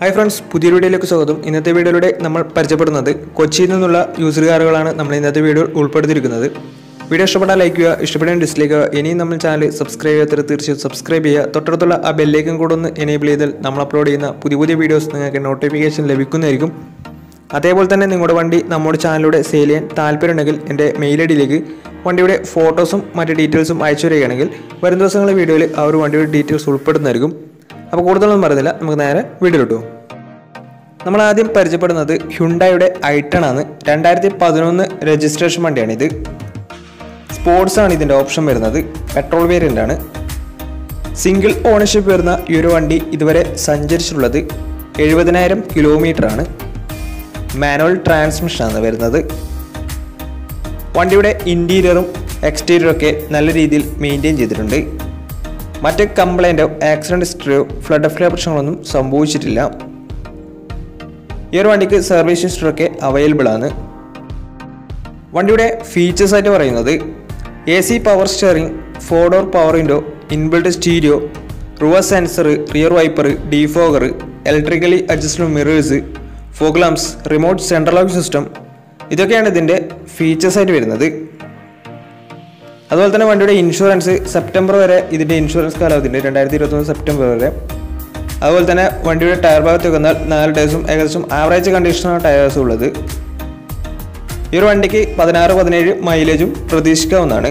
hi friends പുതിയ വീഡിയോയിലേക്ക് സ്വാഗതം ഇന്നത്തെ വീഡിയോയിലൂടെ നമ്മൾ പരിചയപ്പെടുന്നത് കൊച്ചിയിൽ നിന്നുള്ള യൂസർ കാറുകളാണ് നമ്മൾ ഇന്നത്തെ വീഡിയോ ഉൾപ്പെടുത്തിയിരിക്കുന്നത് വീഡിയോ ഇഷ്ടപ്പെട്ടാൽ ലൈക്ക് ചെയ്യുക ഇഷ്ടപ്പെടാൻ ഡിസ്ലൈക്ക് ചെയ്യുക ഇനിയും നമ്മൾ ചാനൽ സബ്സ്ക്രൈബ് ചെയ്യാത്തവർ തീർച്ചയായും സബ്സ്ക്രൈബ് ചെയ്യുക തൊട്ടടുത്തുള്ള ആ ബെല്ലേക്കും കൂടെ ഒന്ന് എനേബിൾ ചെയ്താൽ നമ്മൾ അപ്ലോഡ് ചെയ്യുന്ന പുതിയ പുതിയ വീഡിയോസ് നിങ്ങൾക്ക് നോട്ടിഫിക്കേഷൻ ലഭിക്കുന്നതായിരിക്കും അതേപോലെ തന്നെ നിങ്ങളുടെ വണ്ടി നമ്മുടെ ചാനലിലൂടെ സെയിൽ ചെയ്യാൻ താല്പര്യമുണ്ടെങ്കിൽ എൻ്റെ മെയിൽ ഐ ഡിയിലേക്ക് വണ്ടിയുടെ ഫോട്ടോസും മറ്റ് ഡീറ്റെയിൽസും അയച്ചു തരികയാണെങ്കിൽ വരും ദിവസങ്ങളിലെ വീഡിയോയിൽ ആ ഒരു വണ്ടിയുടെ ഡീറ്റെയിൽസ് ഉൾപ്പെടുന്നതായിരിക്കും അപ്പോൾ കൂടുതലൊന്നും പറയുന്നില്ല നമുക്ക് നേരെ വീഡിയോയിലിട്ടു നമ്മൾ ആദ്യം പരിചയപ്പെടുന്നത് ഹ്യുണ്ടായുടെ ഐട്ടൺ ആണ് രണ്ടായിരത്തി പതിനൊന്ന് രജിസ്ട്രേഷൻ വണ്ടിയാണിത് സ്പോർട്സ് ആണ് ഇതിൻ്റെ ഓപ്ഷൻ വരുന്നത് പെട്രോൾ വേരിയൻ്റ് ആണ് സിംഗിൾ ഓണർഷിപ്പ് വരുന്ന ഈ ഒരു വണ്ടി ഇതുവരെ സഞ്ചരിച്ചിട്ടുള്ളത് എഴുപതിനായിരം കിലോമീറ്റർ ആണ് മാനുവൽ ട്രാൻസ്മിഷൻ ആണ് വരുന്നത് വണ്ടിയുടെ ഇൻറ്റീരിയറും എക്സ്റ്റീരിയറും ഒക്കെ നല്ല രീതിയിൽ മെയിൻറ്റെയിൻ ചെയ്തിട്ടുണ്ട് മറ്റ് കംപ്ലൈൻറ്റോ ആക്സിഡൻറ്റ് ഹിസ്റ്ററിയോ ഫ്ലഡ് ഓഫ് പ്രശ്നങ്ങളൊന്നും സംഭവിച്ചിട്ടില്ല ഈ ഒരു വണ്ടിക്ക് സർവീസ് ഹിസ്റ്ററൊക്കെ അവൈലബിൾ ആണ് വണ്ടിയുടെ ഫീച്ചേഴ്സ് ആയിട്ട് പറയുന്നത് A C power steering four door power window inbuilt stereo reverse sensor rear wiper defogger electrically adjustable mirrors fog lamps remote central lock system ഇതൊക്കെയാണ് ഇതിൻ്റെ ഫീച്ചേഴ്സ് ആയിട്ട് വരുന്നത് അതുപോലെ തന്നെ വണ്ടിയുടെ ഇൻഷുറൻസ് സെപ്റ്റംബർ വരെ ഇതിൻ്റെ ഇൻഷുറൻസ് കാലാവധി ഉണ്ട് രണ്ടായിരത്തി ഇരുപത്തൊന്ന് സെപ്റ്റംബർ വരെ അതുപോലെ തന്നെ വണ്ടിയുടെ ടയർ ഭാഗത്ത് വന്നാൽ നാല് ടയേഴ്സും ഏകദേശം ആവറേജ് കണ്ടീഷനാണ് ടയേഴ്സ് ഉള്ളത് ഈ ഒരു വണ്ടിക്ക് പതിനാറ് പതിനേഴ് മൈലേജും പ്രതീക്ഷിക്കാവുന്നതാണ്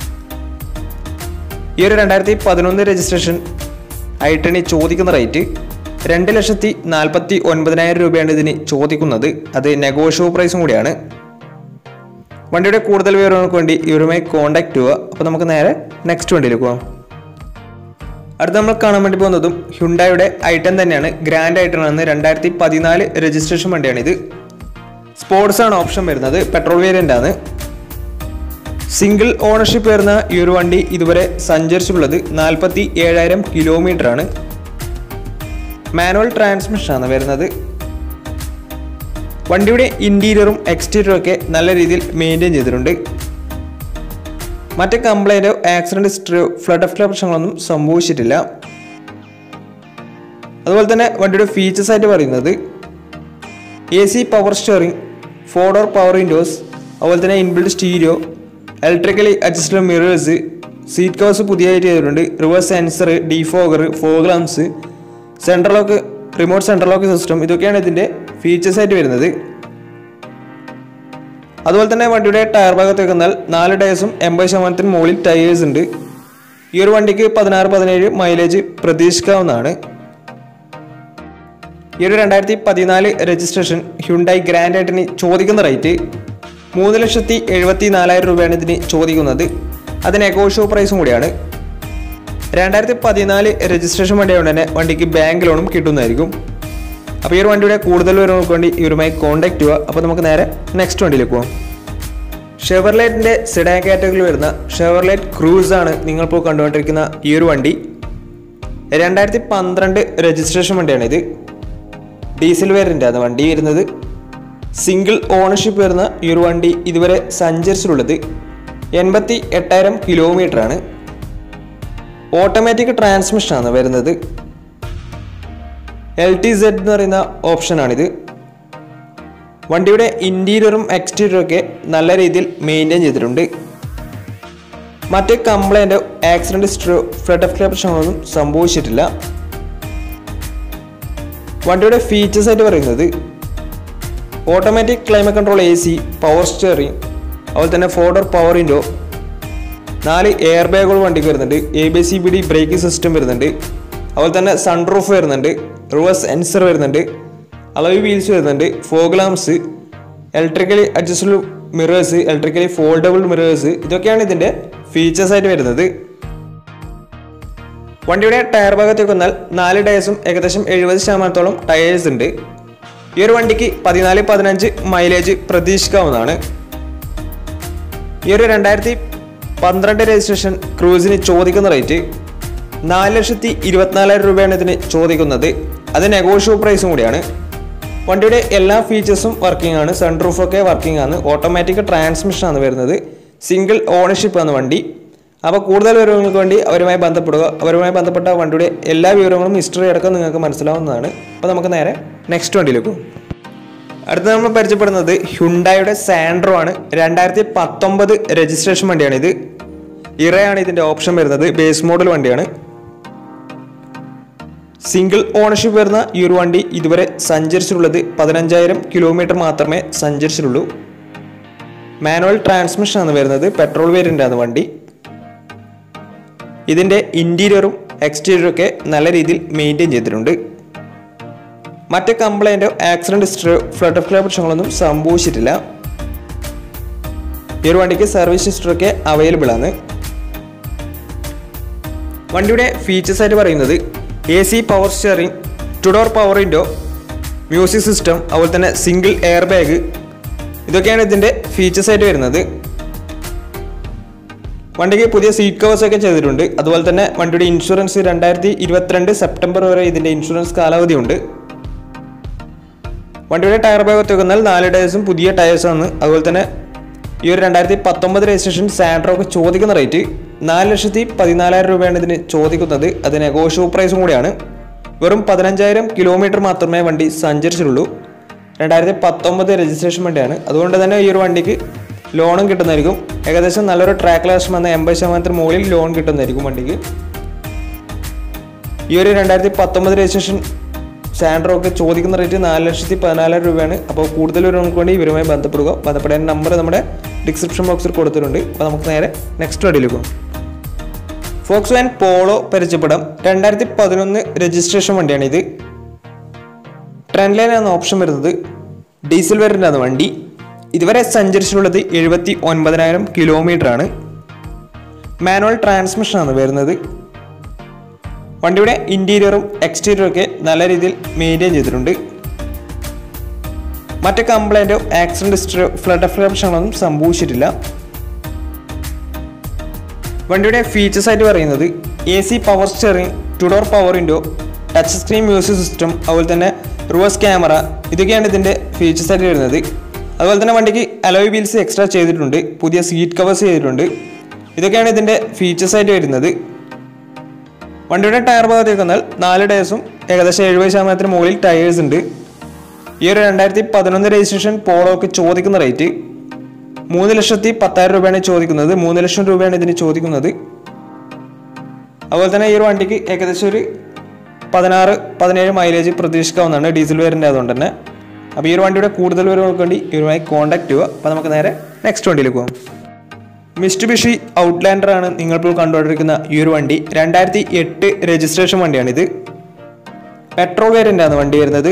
ഈ ഒരു രണ്ടായിരത്തി പതിനൊന്ന് രജിസ്ട്രേഷൻ ഐട്ടണി ചോദിക്കുന്ന റേറ്റ് രണ്ട് ലക്ഷത്തി നാൽപ്പത്തി ഒൻപതിനായിരം രൂപയാണ് ഇതിന് ചോദിക്കുന്നത് അത് നെഗോഷ്യബിൾ പ്രൈസും കൂടിയാണ് വണ്ടിയുടെ കൂടുതൽ വിവരങ്ങൾക്ക് വേണ്ടി ഇവരുമായി കോൺടാക്ട് ചെയ്യുക അപ്പോൾ നമുക്ക് നേരെ നെക്സ്റ്റ് വണ്ടിയിലേക്ക് പോകാം അടുത്ത നമ്മൾ കാണാൻ വേണ്ടി പോകുന്നതും ഹ്യുണ്ടായുടെ ഐട്ടം തന്നെയാണ് ഗ്രാൻഡ് ഐട്ടം ആണ് രണ്ടായിരത്തി പതിനാല് രജിസ്ട്രേഷൻ വണ്ടിയാണിത് സ്പോർട്സ് ആണ് ഓപ്ഷൻ വരുന്നത് പെട്രോൾ വേരിയൻ്റ് ആണ് സിംഗിൾ ഓണർഷിപ്പ് വരുന്ന ഈ ഒരു വണ്ടി ഇതുവരെ സഞ്ചരിച്ചിട്ടുള്ളത് നാൽപ്പത്തി ഏഴായിരം കിലോമീറ്റർ ആണ് മാനുവൽ ട്രാൻസ്മിഷൻ ആണ് വരുന്നത് വണ്ടിയുടെ ഇൻറ്റീരിയറും എക്സ്റ്റീരിയറും ഒക്കെ നല്ല രീതിയിൽ മെയിൻറ്റെയിൻ ചെയ്തിട്ടുണ്ട് മറ്റ് കംപ്ലൈൻറ്റോ ആക്സിഡൻറ്റ് ഹിസ്റ്ററിയോ ഫ്ലഡ് ഓഫ് പ്രശ്നങ്ങളൊന്നും സംഭവിച്ചിട്ടില്ല അതുപോലെ തന്നെ വണ്ടിയുടെ ഫീച്ചേഴ്സ് ആയിട്ട് പറയുന്നത് A C power steering four door power windows അതുപോലെ തന്നെ inbuilt stereo electrically adjustable mirrors seat covers പുതിയതായിട്ട് ചെയ്തിട്ടുണ്ട് reverse sensor defogger fog lamps central lock remote central lock system ഇതൊക്കെയാണ് ഇതിൻ്റെ ഫീച്ചേഴ്സ് ആയിട്ട് വരുന്നത് അതുപോലെ തന്നെ വണ്ടിയുടെ ടയർ ഭാഗത്ത് വെക്കുന്നാൽ നാല് ടയേഴ്സും എൺപത് ശതമാനത്തിന് മുകളിൽ ടയേഴ്സ് ഉണ്ട് ഈ ഒരു വണ്ടിക്ക് പതിനാറ് പതിനേഴ് മൈലേജ് പ്രതീക്ഷിക്കാവുന്നതാണ് ഈ ഒരു രണ്ടായിരത്തി പതിനാല് രജിസ്ട്രേഷൻ ഹ്യുണ്ടായി ഗ്രാൻഡ് ആയിട്ടിന് ചോദിക്കുന്ന റേറ്റ് മൂന്ന് ലക്ഷത്തി എഴുപത്തി നാലായിരം രൂപയാണ് ഇതിന് ചോദിക്കുന്നത് അത് നെഗോഷ്യോ പ്രൈസും കൂടിയാണ് രണ്ടായിരത്തി പതിനാല് രജിസ്ട്രേഷൻ വണ്ടിയായതുകൊണ്ട് തന്നെ വണ്ടിക്ക് ബാങ്ക് ലോണും കിട്ടുന്നതായിരിക്കും അപ്പോൾ ഈ ഒരു വണ്ടിയുടെ കൂടുതൽ വിവരങ്ങൾക്ക് വേണ്ടി ഇവരുമായി കോൺടാക്ട് ചെയ്യുക അപ്പോൾ നമുക്ക് നേരെ നെക്സ്റ്റ് വണ്ടിയിലേക്ക് പോകാം ഷെവർലൈറ്റിൻ്റെ സിഡാൻ കാറ്റഗറിയിൽ വരുന്ന ഷെവർലൈറ്റ് ക്രൂസ് ആണ് നിങ്ങളിപ്പോൾ കണ്ടുകൊണ്ടിരിക്കുന്ന ഈ ഒരു വണ്ടി രണ്ടായിരത്തി പന്ത്രണ്ട് രജിസ്ട്രേഷൻ വണ്ടിയാണിത് ഡീസൽ വേരിയൻ്റ് ആണ് വണ്ടി വരുന്നത് സിംഗിൾ ഓണർഷിപ്പ് വരുന്ന ഈ ഒരു വണ്ടി ഇതുവരെ സഞ്ചരിച്ചിട്ടുള്ളത് എൺപത്തി എട്ടായിരം കിലോമീറ്റർ ആണ് ഓട്ടോമാറ്റിക് ട്രാൻസ്മിഷൻ ആണ് വരുന്നത് എൽ ടി സെഡ് എന്ന് പറയുന്ന ഓപ്ഷനാണിത് വണ്ടിയുടെ ഇൻറ്റീരിയറും എക്സ്റ്റീരിയറും ഒക്കെ നല്ല രീതിയിൽ മെയിൻറ്റെയിൻ ചെയ്തിട്ടുണ്ട് മറ്റ് കംപ്ലൈൻറ്റോ ആക്സിഡൻറ്റ് ഹിസ്റ്ററിയോ ഫ്ലഡ് ഓഫ് പ്രശ്നങ്ങളൊന്നും സംഭവിച്ചിട്ടില്ല വണ്ടിയുടെ ഫീച്ചേഴ്സ് ആയിട്ട് പറയുന്നത് automatic climate control A C power steering അതുപോലെ തന്നെ ഫോർഡർ പവർ വിൻഡോ നാല് എയർ ബാഗുകൾ വണ്ടിക്ക് വരുന്നുണ്ട് A B C B D braking system വരുന്നുണ്ട് അതുപോലെ തന്നെ സൺറൂഫ് വരുന്നുണ്ട് റിവേഴ്സ് സെൻസർ വരുന്നുണ്ട് അളവ് വീൽസ് വരുന്നുണ്ട് fog lamps electrically adjustable mirrors electrically foldable mirrors ഇതൊക്കെയാണ് ഇതിൻ്റെ ഫീച്ചേഴ്സ് ആയിട്ട് വരുന്നത് വണ്ടിയുടെ ടയർ ഭാഗത്തേക്ക് വന്നാൽ നാല് ടയേഴ്സും ഏകദേശം എഴുപത് ശതമാനത്തോളം ടയേഴ്സ് ഉണ്ട് ഈ ഒരു വണ്ടിക്ക് പതിനാല് പതിനഞ്ച് മൈലേജ് പ്രതീക്ഷിക്കാവുന്നതാണ് ഈ ഒരു രണ്ടായിരത്തി പന്ത്രണ്ട് രജിസ്ട്രേഷൻ ക്രൂസിന് ചോദിക്കുന്ന റേറ്റ് നാല് ലക്ഷത്തി ഇരുപത്തിനാലായിരം രൂപയാണ് ഇതിന് ചോദിക്കുന്നത് അത് നെഗോഷ്യബിൾ പ്രൈസും കൂടിയാണ് വണ്ടിയുടെ എല്ലാ ഫീച്ചേഴ്സും വർക്കിംഗ് ആണ് സൺറൂഫൊക്കെ വർക്കിംഗ് ആണ് ഓട്ടോമാറ്റിക് ട്രാൻസ്മിഷൻ ആണ് വരുന്നത് സിംഗിൾ ഓണർഷിപ്പ് ആണ് വണ്ടി അപ്പോൾ കൂടുതൽ വിവരങ്ങൾക്ക് വേണ്ടി അവരുമായി ബന്ധപ്പെടുക അവരുമായി ബന്ധപ്പെട്ട വണ്ടിയുടെ എല്ലാ വിവരങ്ങളും ഹിസ്റ്ററി അടക്കം നിങ്ങൾക്ക് മനസ്സിലാവുന്നതാണ് അപ്പോൾ നമുക്ക് നേരെ നെക്സ്റ്റ് വണ്ടിയിലേക്ക് പോകും അടുത്ത നമ്മൾ പരിചയപ്പെടുന്നത് ഹ്യുണ്ടായുടെ സാൻഡ്രോ ആണ് രണ്ടായിരത്തി പത്തൊമ്പത് രജിസ്ട്രേഷൻ വണ്ടിയാണ് ഇത് ഇറയാണ് ഇതിൻ്റെ ഓപ്ഷൻ വരുന്നത് ബേസ് മോഡൽ വണ്ടിയാണ് സിംഗിൾ ഓണർഷിപ്പ് വരുന്ന ഈ ഒരു വണ്ടി ഇതുവരെ സഞ്ചരിച്ചിട്ടുള്ളത് പതിനഞ്ചായിരം കിലോമീറ്റർ മാത്രമേ സഞ്ചരിച്ചിട്ടുള്ളൂ മാനുവൽ ട്രാൻസ്മിഷൻ ആണ് വരുന്നത് പെട്രോൾ വേരിയൻ്റ് ആണ് വണ്ടി ഇതിൻ്റെ ഇൻറ്റീരിയറും എക്സ്റ്റീരിയറും ഒക്കെ നല്ല രീതിയിൽ മെയിൻറ്റെയിൻ ചെയ്തിട്ടുണ്ട് മറ്റ് കംപ്ലൈൻറ്റോ ആക്സിഡൻറ്റ് ഹിസ്റ്ററിയോ ഫ്ലഡ് ഓഫ് ക്ലിയർ പ്രശ്നങ്ങളൊന്നും സംഭവിച്ചിട്ടില്ല ഈ ഒരു വണ്ടിക്ക് സർവീസ് ഹിസ്റ്ററൊക്കെ അവൈലബിൾ ആണ് വണ്ടിയുടെ ഫീച്ചേഴ്സ് ആയിട്ട് പറയുന്നത് A C power steering two door power window music system അതുപോലെ തന്നെ സിംഗിൾ എയർ ബാഗ് ഇതൊക്കെയാണ് ഇതിൻ്റെ ഫീച്ചേഴ്സ് ആയിട്ട് വരുന്നത് വണ്ടിക്ക് പുതിയ സീറ്റ് കവേഴ്സ് ഒക്കെ ചെയ്തിട്ടുണ്ട് അതുപോലെ തന്നെ വണ്ടിയുടെ ഇൻഷുറൻസ് രണ്ടായിരത്തി ഇരുപത്തിരണ്ട് സെപ്റ്റംബർ വരെ ഇതിൻ്റെ ഇൻഷുറൻസ് കാലാവധി ഉണ്ട് വണ്ടിയുടെ ടയർ ഭാഗത്ത് വന്നാൽ നാല് ടയേഴ്സും പുതിയ ടയേഴ്സാണ് അതുപോലെ തന്നെ ഈ ഒരു രണ്ടായിരത്തി പത്തൊമ്പത് രജിസ്ട്രേഷൻ സാൻഡ്രോക്ക് ചോദിക്കുന്ന റേറ്റ് നാല് ലക്ഷത്തി പതിനാലായിരം രൂപയാണ് ഇതിന് ചോദിക്കുന്നത് അത് നെഗോഷ്യബിൾ പ്രൈസും കൂടിയാണ് വെറും പതിനഞ്ചായിരം കിലോമീറ്റർ മാത്രമേ വണ്ടി സഞ്ചരിച്ചിട്ടുള്ളൂ രണ്ടായിരത്തി പത്തൊമ്പത് രജിസ്ട്രേഷൻ വണ്ടിയാണ് അതുകൊണ്ട് തന്നെ ഈ ഒരു വണ്ടിക്ക് ലോണും കിട്ടുന്നതായിരിക്കും ഏകദേശം നല്ലൊരു ട്രാക്ക് ലാസ്റ്റ് വന്ന എൺപത് ശതമാനത്തിന് മുകളിൽ ലോൺ കിട്ടുന്നതായിരിക്കും വണ്ടിക്ക് ഈ ഒരു രണ്ടായിരത്തി പത്തൊമ്പത് രജിസ്ട്രേഷൻ സാൻഡ്രോക്ക് ചോദിക്കുന്ന റേറ്റ് നാല് ലക്ഷത്തി പതിനാലായിരം രൂപയാണ് അപ്പോൾ കൂടുതൽ വിവരങ്ങൾക്ക് വേണ്ടി ഇവരുമായി ബന്ധപ്പെടുക ബന്ധപ്പെടാൻ നമ്പർ നമ്മുടെ ഡിസ്ക്രിപ്ഷൻ ബോക്സിൽ കൊടുത്തിട്ടുണ്ട് അപ്പോൾ നമുക്ക് നേരെ നെക്സ്റ്റ് വണ്ടിയിലേക്ക് പോകാം ഫോക്സ് വാൻ പോളോ പരിചയപ്പെടാം രണ്ടായിരത്തി പതിനൊന്ന് രജിസ്ട്രേഷൻ വണ്ടിയാണ് ഇത് ട്രെൻഡ് ലൈൻ ആണ് ഓപ്ഷൻ വരുന്നത് ഡീസൽ വേരിയൻ്റാണ് വണ്ടി ഇതുവരെ സഞ്ചരിച്ചിട്ടുള്ളത് എഴുപത്തി ഒൻപതിനായിരം കിലോമീറ്റർ ആണ് മാനുവൽ ട്രാൻസ്മിഷൻ ആണ് വരുന്നത് വണ്ടിയുടെ ഇൻറ്റീരിയറും എക്സ്റ്റീരിയറും ഒക്കെ നല്ല രീതിയിൽ മെയിൻറ്റെയിൻ ചെയ്തിട്ടുണ്ട് മറ്റ് കംപ്ലൈൻറ്റോ ആക്സിഡൻറ്റ് ഹിസ്റ്ററിയോ ഫ്ലഡ് ഓഫ് പ്രശ്നങ്ങളൊന്നും സംഭവിച്ചിട്ടില്ല വണ്ടിയുടെ ഫീച്ചേഴ്സ് ആയിട്ട് പറയുന്നത് A C power steering two door power window touch screen music system അതുപോലെ തന്നെ റിവേഴ്സ് ക്യാമറ ഇതൊക്കെയാണ് ഇതിൻ്റെ ഫീച്ചേഴ്സ് ആയിട്ട് വരുന്നത് അതുപോലെ തന്നെ വണ്ടിക്ക് അലോയ് വീൽസ് എക്സ്ട്രാ ചെയ്തിട്ടുണ്ട് പുതിയ സീറ്റ് കവേഴ്സ് ചെയ്തിട്ടുണ്ട് ഇതൊക്കെയാണ് ഇതിൻ്റെ ഫീച്ചേഴ്സ് ആയിട്ട് വരുന്നത് വണ്ടിയുടെ ടയർ ഭാഗത്തേക്ക് വന്നാൽ നാല് ടയേഴ്സും ഏകദേശം എഴുപത് ശതമാനത്തിന് മുകളിൽ ടയേഴ്സ് ഉണ്ട് ഈ ഒരു രണ്ടായിരത്തി പതിനൊന്ന് രജിസ്ട്രേഷൻ പോളോക്ക് ചോദിക്കുന്ന റേറ്റ് മൂന്ന് ലക്ഷത്തി പത്തായിരം രൂപയാണ് ചോദിക്കുന്നത് മൂന്ന് ലക്ഷം രൂപയാണ് ഇതിന് ചോദിക്കുന്നത് അതുപോലെ തന്നെ ഈ ഒരു വണ്ടിക്ക് ഏകദേശം ഒരു പതിനാറ് പതിനേഴ് മൈലേജ് പ്രതീക്ഷിക്കാവുന്നതാണ് ഡീസൽ വേരിൻ്റെ അതുകൊണ്ട് തന്നെ അപ്പോൾ ഈ ഒരു വണ്ടിയുടെ കൂടുതൽ വിവരങ്ങൾക്ക് വേണ്ടി ഇവരുമായി കോൺടാക്ട് ചെയ്യുക അപ്പോൾ നമുക്ക് നേരെ നെക്സ്റ്റ് വണ്ടിയിലേക്ക് പോകാം മിസ്റ്റുബിഷി ഔട്ട്ലാൻഡർ ആണ് നിങ്ങളിപ്പോൾ കണ്ടുകൊണ്ടിരിക്കുന്ന ഈ ഒരു വണ്ടി രണ്ടായിരത്തി എട്ട് രജിസ്ട്രേഷൻ വണ്ടിയാണിത് പെട്രോൾ വേരിയൻ്റ് ആണ് വണ്ടി വരുന്നത്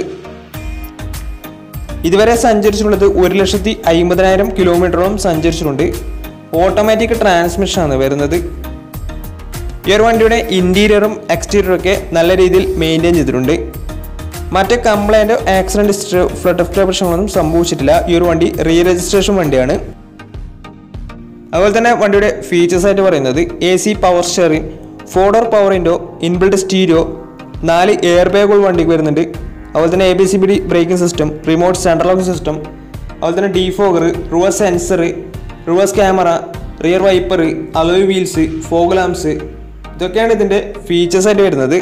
ഇതുവരെ സഞ്ചരിച്ചിട്ടുള്ളത് ഒരു ലക്ഷത്തി അമ്പതിനായിരം കിലോമീറ്ററോളം സഞ്ചരിച്ചിട്ടുണ്ട് ഓട്ടോമാറ്റിക് ട്രാൻസ്മിഷൻ ആണ് വരുന്നത് ഈ ഒരു വണ്ടിയുടെ ഇൻറ്റീരിയറും എക്സ്റ്റീരിയറും ഒക്കെ നല്ല രീതിയിൽ മെയിൻറ്റെയിൻ ചെയ്തിട്ടുണ്ട് മറ്റ് കംപ്ലൈൻറ്റോ ആക്സിഡൻറ്റ് ഹിസ്റ്ററിയോ ഫ്ലഡ് ഓഫ് പ്രശ്നങ്ങളൊന്നും സംഭവിച്ചിട്ടില്ല ഈ ഒരു വണ്ടി റീ രജിസ്ട്രേഷൻ വണ്ടിയാണ് അതുപോലെ തന്നെ വണ്ടിയുടെ ഫീച്ചേഴ്സ് ആയിട്ട് പറയുന്നത് A C power steering four door power window inbuilt stereo നാല് എയർ ബാഗുകൾ വണ്ടിക്ക് വരുന്നുണ്ട് അതുപോലെ തന്നെ A B C B D braking system remote central lock system അതുപോലെ തന്നെ defogger reverse sensor reverse camera rear wiper alloy wheels fog lamps ഇതൊക്കെയാണ് ഇതിൻ്റെ ഫീച്ചേഴ്സ് ആയിട്ട് വരുന്നത്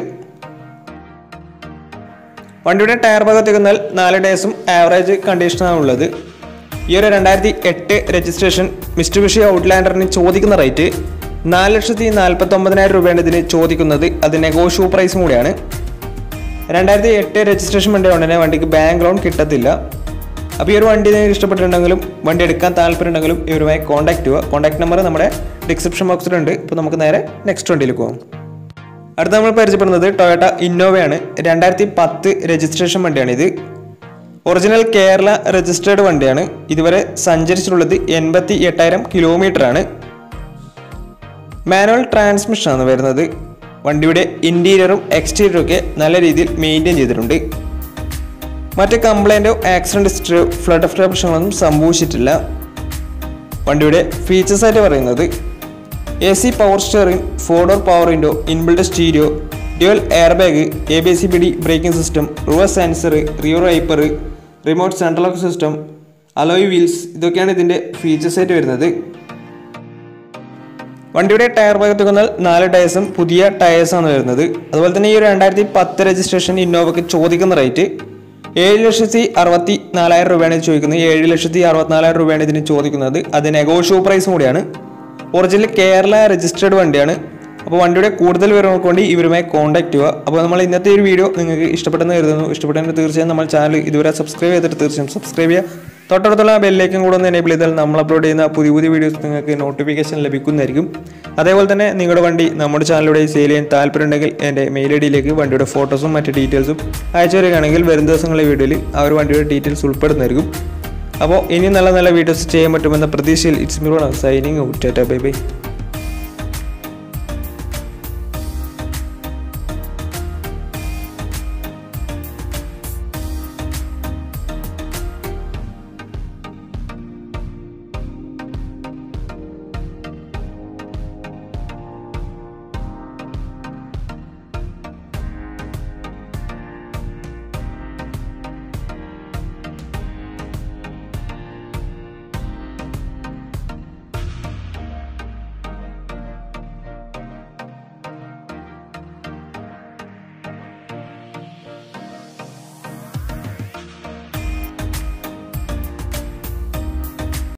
വണ്ടിയുടെ ടയർ ഭാഗത്തേക്ക് വന്നാൽ നാല് ടയേഴ്സും ആവറേജ് കണ്ടീഷനാണ് ഉള്ളത് ഈ ഒരു രണ്ടായിരത്തി എട്ട് രജിസ്ട്രേഷൻ മിസ്റ്റുബിഷി ഔട്ട്ലാൻഡറിന് ചോദിക്കുന്ന റേറ്റ് നാല് ലക്ഷത്തി നാൽപ്പത്തി ഒമ്പതിനായിരം രൂപയാണ് ഇതിന് ചോദിക്കുന്നത് അത് നെഗോഷ്യബിൾ പ്രൈസും കൂടിയാണ് രണ്ടായിരത്തി എട്ട് രജിസ്ട്രേഷൻ വണ്ടി ഉടനെ വണ്ടിക്ക് ബാങ്ക് ലോൺ കിട്ടത്തില്ല അപ്പോൾ ഈ ഒരു വണ്ടി നിങ്ങൾക്ക് ഇഷ്ടപ്പെട്ടിട്ടുണ്ടെങ്കിലും വണ്ടി എടുക്കാൻ താല്പര്യമുണ്ടെങ്കിലും ഇവരുമായി കോൺടാക്ട് ചെയ്യുക കോൺടാക്ട് നമ്പർ നമ്മുടെ ഡിസ്ക്രിപ്ഷൻ ബോക്സിലുണ്ട് ഇപ്പോൾ നമുക്ക് നേരെ നെക്സ്റ്റ് വണ്ടിയിലേക്ക് പോകാം അടുത്ത നമ്മൾ പരിചയപ്പെടുന്നത് ടൊയോട്ട ഇന്നോവയാണ് രണ്ടായിരത്തി പത്ത് രജിസ്ട്രേഷൻ വണ്ടിയാണ് ഇത് ഒറിജിനൽ കേരള രജിസ്റ്റേർഡ് വണ്ടിയാണ് ഇതുവരെ സഞ്ചരിച്ചിട്ടുള്ളത് എൺപത്തി എട്ടായിരം കിലോമീറ്റർ ആണ് മാനുവൽ ട്രാൻസ്മിഷൻ ആണ് വരുന്നത് വണ്ടിയുടെ ഇൻറ്റീരിയറും എക്സ്റ്റീരിയറും ഒക്കെ നല്ല രീതിയിൽ മെയിൻറ്റെയിൻ ചെയ്തിട്ടുണ്ട് മറ്റ് കംപ്ലൈൻറ്റോ ആക്സിഡൻറ്റ് ഹിസ്റ്ററിയോ ഫ്ലഡ് ഓഫ് പ്രശ്നങ്ങളൊന്നും സംഭവിച്ചിട്ടില്ല വണ്ടിയുടെ ഫീച്ചേഴ്സ് ആയിട്ട് പറയുന്നത് A C power steering four door power window inbuilt stereo dual air bag A B C B D braking system reverse sensor rear wiper remote central lock system alloy wheels ഇതൊക്കെയാണ് ഇതിൻ്റെ features ആയിട്ട് വരുന്നത് വണ്ടിയുടെ tyre ഭാഗത്ത് വന്നാൽ നാല് ടയേഴ്സും പുതിയ ടയേഴ്സാണ് വരുന്നത് അതുപോലെ തന്നെ ഈ ഒരു രണ്ടായിരത്തി പത്ത് രജിസ്ട്രേഷൻ ഇന്നോവയ്ക്ക് ചോദിക്കുന്ന റേറ്റ് ഏഴ് ലക്ഷത്തി അറുപത്തി നാലായിരം രൂപയാണ് ഇത് ചോദിക്കുന്നത് ഏഴ് ലക്ഷത്തി അറുപത്തിനാലായിരം രൂപയാണ് ഇതിന് ചോദിക്കുന്നത് അത് നെഗോഷ്യബിൾ പ്രൈസും കൂടിയാണ് ഒറിജിനൽ കേരള രജിസ്റ്റേർഡ് വണ്ടിയാണ് അപ്പോൾ വണ്ടിയുടെ കൂടുതൽ വിവരങ്ങൾക്ക് വേണ്ടി ഇവരുമായി കോൺടാക്ട് ചെയ്യുക അപ്പോൾ നമ്മൾ ഇന്നത്തെ ഒരു വീഡിയോ നിങ്ങൾക്ക് ഇഷ്ടപ്പെട്ടെന്ന് കരുതുന്നു ഇഷ്ടപ്പെട്ടെങ്കിൽ തീർച്ചയായും നമ്മൾ ചാനൽ ഇതുവരെ സബ്സ്ക്രൈബ് ചെയ്തിട്ട് തീർച്ചയായും സബ്സ്ക്രൈബ് ചെയ്യുക തൊട്ടടുത്തുള്ള ബെല്ലേക്കും കൂടെ ഒന്ന് എനേബിൾ ചെയ്താൽ നമ്മൾ അപ്ലോഡ് ചെയ്യുന്ന പുതിയ പുതിയ വീഡിയോസ് നിങ്ങൾക്ക് നോട്ടിഫിക്കേഷൻ ലഭിക്കുന്നതായിരിക്കും അതേപോലെ തന്നെ നിങ്ങളുടെ വണ്ടി നമ്മുടെ ചാനലിലൂടെ സെയിൽ ചെയ്യാൻ താല്പര്യമുണ്ടെങ്കിൽ എൻ്റെ മെയിൽ ഐ ഡിയിലേക്ക് വണ്ടിയുടെ ഫോട്ടോസും മറ്റ് ഡീറ്റെയിൽസും അയച്ചു തരികയാണെങ്കിൽ വരും ദിവസങ്ങളിലെ വീഡിയോയിൽ ആ ഒരു വണ്ടിയുടെ ഡീറ്റെയിൽസ് ഉൾപ്പെടുന്നതായിരിക്കും അപ്പോൾ ഇനി നല്ല നല്ല വീഡിയോസ് ചെയ്യാൻ പറ്റുമെന്ന പ്രതീക്ഷയിൽ ഇറ്റ്സ് മിറോൺ സൈനിങ് ടാറ്റ ബൈ ബൈ